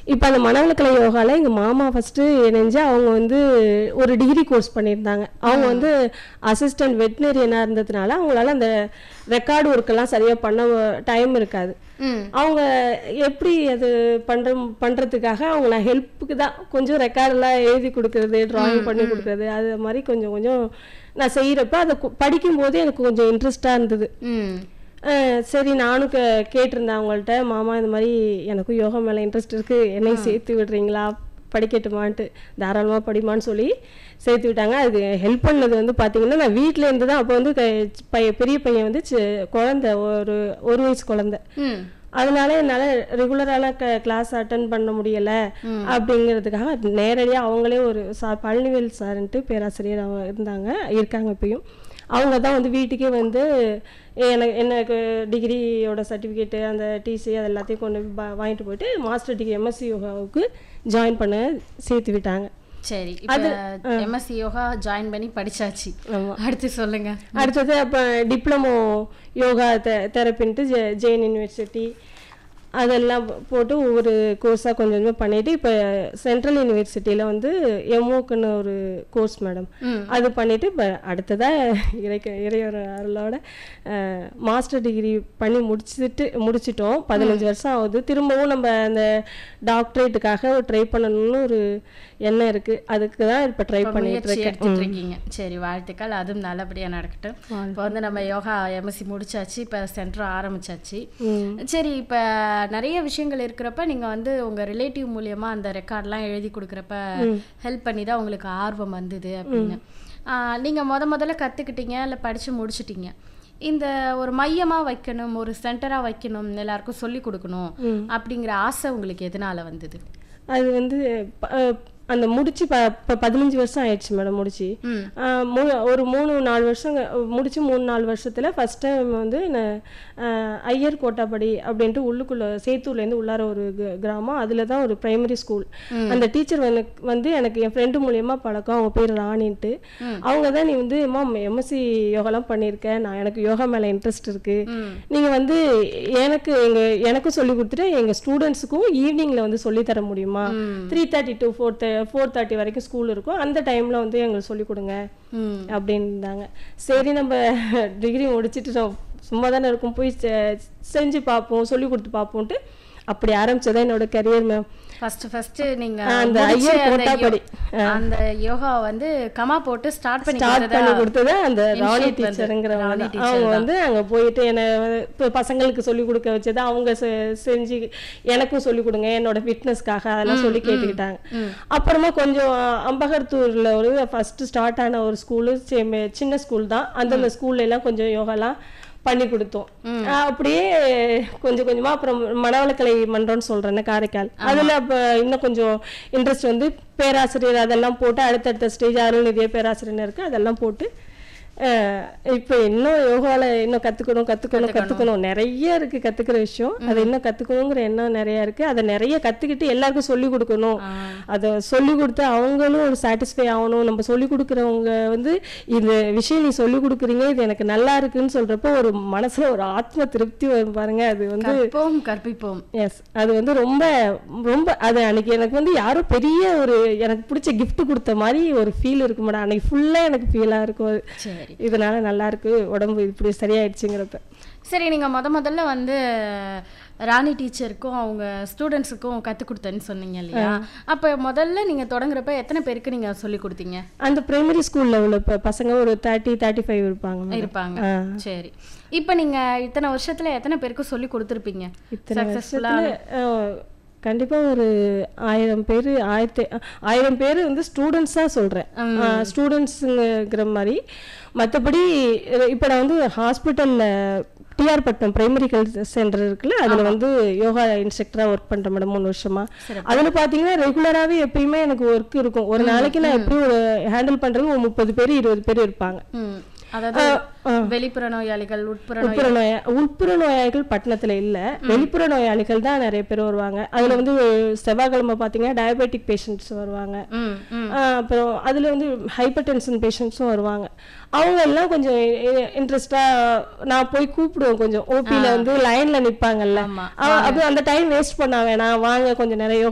இப்போ அந்த மனவளக்கலை யோகால எங்கள் மாமா ஃபஸ்ட்டு இணைஞ்சு அவங்க வந்து ஒரு டிகிரி கோர்ஸ் பண்ணியிருந்தாங்க அவங்க வந்து அசிஸ்டன்ட் வெட்டினரியனாக இருந்ததுனால அவங்களால அந்த ரெக்கார்டு ஒர்க்கெல்லாம் சரியாக பண்ண டைம் இருக்காது ம் அவங்க எப்படி அது பண்ற பண்றதுக்காக அவங்க நான் ஹெல்ப்புக்கு தான் கொஞ்சம் ரெக்கார்டெல்லாம் எழுதி கொடுக்கறது டிராயிங் பண்ணி கொடுக்கறது அது மாதிரி கொஞ்சம் கொஞ்சம் நான் செய்கிறப்ப அதை கு- படிக்கும்போது எனக்கு கொஞ்சம் இன்ட்ரெஸ்டாக இருந்தது ம் அஹ் சரி நானும் கே கேட்டிருந்தேன் அவங்கள்ட்ட மாமா இந்த மாதிரி எனக்கும் யோகா மேலே இன்ட்ரெஸ்ட் இருக்குது என்னையும் சேர்த்து விடுறீங்களா படிக்கட்டுமான்ட்டு தாராளமாக படிமான்னு சொல்லி சேர்த்து விட்டாங்க அதுக்கு ஹெல்ப் பண்ணது வந்து பார்த்தீங்கன்னா நான் வீட்டில் இருந்து தான் அப்போ வந்து க- பையன் பெரிய பையன் வந்து சி- குழந்தை ஒரு ஒரு வயசு குழந்தை ம் அதனால என்னால் ரெகுலரான க கிளாஸ் அட்டன் பண்ண முடியலை அப்படிங்கிறதுக்காக நேரடியாக அவங்களே ஒரு சார் பழனிவேல் சார்ன்ட்டு பேராசிரியர் அவங்க இருந்தாங்க இருக்காங்க இப்பயும் அவங்க தான் வந்து வீட்டுக்கே வந்து எனக்கு எனக்கு டிகிரியோட சர்டிஃபிகேட்டு அந்த டிசி அது எல்லாத்தையும் கொண்டு போய் பா- வாங்கிட்டு போயிட்டு மாஸ்டர் டிகிரி எம்எஸ்சி யோகாவுக்கு ஜாயின் பண்ண சேர்த்து விட்டாங்க சரி இப்போ எம்எஸ்சி யோகா ஜாயின் பண்ணி படிச்சாச்சு ஆமா. அடுத்து சொல்லுங்க அடுத்தது அப்போ டிப்ளமோ யோகா தெ தெரப்பின்ட்டு ஜெ ஜெயின் யூனிவர்சிட்டி அதெல்லாம் போ- போட்டு ஒவ்வொரு கோர்ஸாக கொஞ்சம் கொஞ்சமாக பண்ணிட்டு இப்போ சென்ட்ரல் யூனிவர்சிட்டியில் வந்து எம்ஓக்குன்னு ஒரு கோர்ஸ் மேடம் ம். அது பண்ணிட்டு இப்போ அடுத்ததாக இறைக்க இறையோட அருளோட மாஸ்டர் டிகிரி பண்ணி முடிச்சுட்டு முடிச்சிட்டோம் பதினஞ்சு வருஷம் ஆகுது திரும்பவும் நம்ம அந்த டாக்டரேட்டுக்காக ட்ரை பண்ணணும்னு ஒரு எண்ணம் இருக்குது அதுக்கு தான் இப்போ ட்ரை இப்ப பண்ணிட்டு முயற்சி இருக்கேன் எடுத்துட்டு இருக்கீங்க சரி வாழ்த்துக்கள் அதுவும் நல்லபடியா நடக்கட்டும் இப்போ வந்து நம்ம யோகா எம்எஸ்சி முடிச்சாச்சு இப்போ சென்டர் ஆரம்பிச்சாச்சு ம். சரி இப்போ நிறைய விஷயங்கள் இருக்கிறப்ப நீங்க வந்து உங்க ரிலேட்டிவ் மூலியமா அந்த ரெக்கார்ட்லாம் எழுதி கொடுக்குறப்ப ஹெல்ப் பண்ணி தான் உங்களுக்கு ஆர்வம் வந்தது அப்படின்னு ஆஹ் நீங்க முத முதல்ல கத்துக்கிட்டீங்க இல்லை படிச்சு முடிச்சிட்டீங்க இந்த ஒரு மையமா வைக்கணும் ஒரு சென்டரா வைக்கணும் எல்லாருக்கும் சொல்லி கொடுக்கணும் அப்படிங்கிற ஆசை உங்களுக்கு எதனால வந்தது அது வந்து ப- அஹ் அந்த முடிச்சு ப இப்போ பதினஞ்சு வருஷம் ஆயிடுச்சு மேடம் முடிச்சு ம் ஆஹ் மூ- ஒரு மூணு நாலு வருஷம் முடிச்சு மூணு நாலு வருஷத்துல ஃபர்ஸ்ட் டைம் வந்து நான் ஆஹ் ஐயர் கோட்டாப்படி அப்படின்ட்டு உள்ளுக்குள்ள சேத்தூர்லேருந்து உள்ளார ஒரு க- கிராமம் அதில் தான் ஒரு பிரைமரி ஸ்கூல் அந்த டீச்சர் வந்து வந்து எனக்கு என் ஃப்ரெண்டு மூலியமா பழக்கம் அவங்க பேர் ராணின்ட்டு அவங்க தான் நீ வந்து அம்மா எம்எஸ்சி யோகாலாம் பண்ணியிருக்க நான் எனக்கு யோகா மேலே இன்ட்ரெஸ்ட் இருக்கு ம் நீங்க வந்து எனக்கு எங்க எனக்கும் சொல்லி கொடுத்துட்டு எங்க ஸ்டூடெண்ட்ஸுக்கும் ஈவினிங்ல வந்து சொல்லி தர முடியுமா three thirty to four four thirty வரைக்கும் ஸ்கூல் இருக்கும் அந்த டைம்ல வந்து எங்களுக்கு சொல்லி கொடுங்க ம் அப்படின்னு இருந்தாங்க சரி நம்ம டிகிரி முடிச்சிட்டு நம்ம சும்மா தானே இருக்கும் போய் செ- செஞ்சு பார்ப்போம் சொல்லி கொடுத்து பார்ப்போம்ட்டு அப்படி ஆரம்பிச்சதான் என்னோட கரியர் மேம் ஃபர்ஸ்ட் ஃபர்ஸ்ட் நீங்க அந்த முடிச்ச ஐயர் அந்த யோ- கோட்டாப்படி. அந்த யோகா வந்து கமா போட்டு ஸ்டார்ட் பண்ணி ஸ்டார்ட் கொடுத்ததா பண்ணி கொடுத்தது அந்த ராணி Initiate வந்து டீச்சருங்கிறவங்க ராணி தான். teacher அவங்க தான். வந்து அங்க போயிட்டு என்ன இப்போ பசங்களுக்கு சொல்லி கொடுக்க வச்சது அவங்க செ- செஞ்சு எனக்கும் சொல்லி கொடுங்க என்னோட ஃபிட்னஸ்க்காக அதெல்லாம் சொல்லி கேட்டுக்கிட்டாங்க அப்புறமா கொஞ்சம் அம்பகர்த்தூர்ல ஒரு ஃபர்ஸ்ட் ஸ்டார்ட் ஆன ஒரு ஸ்கூலு சின்ன ஸ்கூல் தான் அந்தந்த ஸ்கூல்ல எல்லாம் கொஞ்சம் யோகாலாம் பண்ணி கொடுத்தோம் ஆஹ் அப்படியே கொஞ்சம் கொஞ்சமா அப்புறம் மனவளக்கலை மன்றம்னு சொல்றேன் காரைக்கால் அதுல அப்ப இன்னும் கொஞ்சம் இன்ட்ரெஸ்ட் வந்து பேராசிரியர் அதெல்லாம் போட்டு அடுத்தடுத்த ஸ்டேஜ் அருள்நிதிய பேராசிரியர் இருக்கு அதெல்லாம் போட்டு ஆஹ் இப்ப இன்னும் யோகால இன்னும் கத்துக்கணும் கத்துக்கணும் கத்துக்கணும் நிறைய இருக்கு கத்துக்கிற விஷயம் அதை இன்னும் கத்துக்கணுங்கிற எண்ணம் நிறைய இருக்கு அதை நிறைய கத்துக்கிட்டு எல்லாருக்கும் சொல்லி கொடுக்கணும் அதை சொல்லி கொடுத்து அவங்களும் ஒரு சாட்டிஸ்ஃபை ஆகணும் நம்ம சொல்லி கொடுக்குறவங்க வந்து இந்த விஷயம் நீ சொல்லி கொடுக்குறீங்க இது எனக்கு நல்லா இருக்குன்னு சொல்றப்போ ஒரு மனசுல ஒரு ஆத்ம திருப்தி வரும் பாருங்க அது வந்து கற்போம் கற்பிப்போம் எஸ் அது வந்து ரொம்ப ரொம்ப அது அன்னைக்கு எனக்கு வந்து யாரோ பெரிய ஒரு எனக்கு பிடிச்ச gift கொடுத்த மாதிரி ஒரு ஃபீல் இருக்கு மேடம் அன்னைக்கு ஃபுல்லா எனக்கு ஃபீலா இருக்கும் அது சரி இதனால நல்லா இருக்கு உடம்பு இப்படி சரியாயிடுச்சுங்கிறப்ப சரி நீங்க முத முதல்ல வந்து ராணி டீச்சருக்கும் அவங்க ஸ்டூடெண்ட்ஸுக்கும் கற்றுக் கொடுத்தேன்னு சொன்னீங்க இல்லையா அப்போ முதல்ல நீங்க தொடங்குறப்ப எத்தனை பேருக்கு நீங்க சொல்லி கொடுத்தீங்க அந்த பிரைமரி ஸ்கூல்ல உள்ள ப- பசங்க ஒரு தேர்ட்டி தேர்ட்டி ஃபைவ் இருப்பாங்க madam. இருப்பாங்க ஆ. சரி இப்போ நீங்க இத்தனை வருஷத்துல எத்தனை பேருக்கு சொல்லி கொடுத்துருப்பீங்க இத்தனை சக்ஸஸ்ஃபுல்லா வருஷத்துல அஹ், கண்டிப்பா ஒரு ஆயிரம் பேர் ஆயிரத்தி ஆயிரம் பேர் வந்து ஸ்டூடெண்ட்ஸாக சொல்றேன் ஸ்டூடெண்ட்ஸுங்கிற மாதிரி மற்றபடி இப்போ நான் வந்து ஹாஸ்பிட்டல்ல டிஆர் பட்டம் பிரைமரி ஹெல்த் சென்டர் இருக்குல்ல அதுல வந்து யோகா இன்ஸ்ட்ரக்டரா ஒர்க் பண்றேன் மேடம் மூணு வருஷமா அதுல பாத்தீங்கன்னா ரெகுலராவே எப்பயுமே எனக்கு ஒர்க் இருக்கும் ஒரு நாளைக்கு நான் எப்படியும் ஒரு ஹேண்டில் பண்றது ஒரு முப்பது பேர் இருபது பேர் இருப்பாங்க ம் அதாவது வெளிப்புற நோயாளிகள் உட்புற நோய் உட்புற நோயா உட்புற நோயாளிகள் பட்டணத்துல இல்ல வெளிப்புற நோயாளிகள் தான் நிறைய பேர் வருவாங்க அதுல வந்து செவ்வாய்க்கிழமை பாத்தீங்கன்னா டயபெட்டிக் பேஷண்ட்ஸ் வருவாங்க ம் ம் ஆஹ் அப்புறம் அதுல வந்து ஹைப்பர் டென்ஷன் பேஷண்ட்ஸும் வருவாங்க அவங்க எல்லாம் கொஞ்சம் இன்ட்ரெஸ்டா நான் போய் கூப்பிடுவேன் கொஞ்சம் ஓபில வந்து லைன்ல நிப்பாங்கல்ல ஆமா. அவ- அப்ப அந்த டைம் வேஸ்ட் பண்ண வேணாம் வாங்க கொஞ்சம் நிறைய